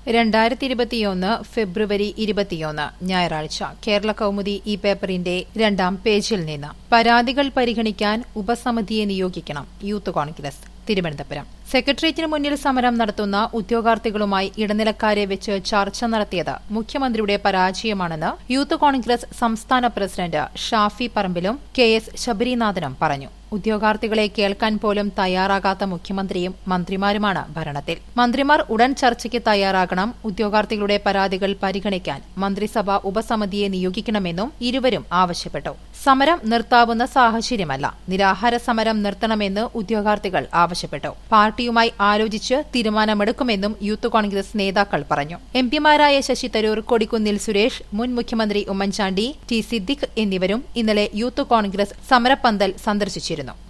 രണ്ടായിരത്തി ഇരുപത്തിയൊന്ന് ഫെബ്രുവരി ഇരുപത്തിയൊന്ന് ഞായറാഴ്ച കേരള കൗമുദി ഈ പേപ്പറിന്റെ രണ്ടാം പേജിൽ നിന്ന് പരാതികൾ പരിഗണിക്കാൻ ഉപസമിതിയെ നിയോഗിക്കണം യൂത്ത് കോൺഗ്രസ് തിരുവനന്തപുരം സെക്രട്ടേറിയറ്റിന് മുന്നിൽ സമരം നടത്തുന്ന ഉദ്യോഗാർത്ഥികളുമായി ഇടനിലക്കാരെ വെച്ച് ചർച്ച നടത്തിയത് മുഖ്യമന്ത്രിയുടെ പരാജയമാണെന്ന് യൂത്ത് കോൺഗ്രസ് സംസ്ഥാന പ്രസിഡന്റ് ഷാഫി പറമ്പിലും കെ എസ് ശബരിനാഥനും പറഞ്ഞു ഉദ്യോഗാർത്ഥികളെ കേൾക്കാൻ പോലും തയ്യാറാകാത്ത മുഖ്യമന്ത്രിയും മന്ത്രിമാരുമാണ് ഭരണത്തിൽ മന്ത്രിമാർ ഉടൻ ചർച്ചയ്ക്ക് തയ്യാറാകണം ഉദ്യോഗാർത്ഥികളുടെ പരാതികൾ പരിഗണിക്കാൻ മന്ത്രിസഭ ഉപസമിതിയെ നിയോഗിക്കണമെന്നും ഇരുവരും ആവശ്യപ്പെട്ടു സമരം നിർത്താവുന്ന സാഹചര്യമല്ല നിരാഹാര സമരം നിർത്തണമെന്ന് ഉദ്യോഗാർത്ഥികൾ ആവശ്യപ്പെട്ടു പാർട്ടിയുമായി ആലോചിച്ച് തീരുമാനമെടുക്കുമെന്നും യൂത്ത് കോൺഗ്രസ് നേതാക്കൾ പറഞ്ഞു എംപിമാരായ ശശി തരൂർ കൊടിക്കുന്നിൽ സുരേഷ് മുൻ മുഖ്യമന്ത്രി ഉമ്മൻചാണ്ടി ടി സിദ്ദിഖ് എന്നിവരും ഇന്നലെ യൂത്ത് കോൺഗ്രസ് സമരപ്പന്തൽ സന്ദർശിച്ചിരുന്നു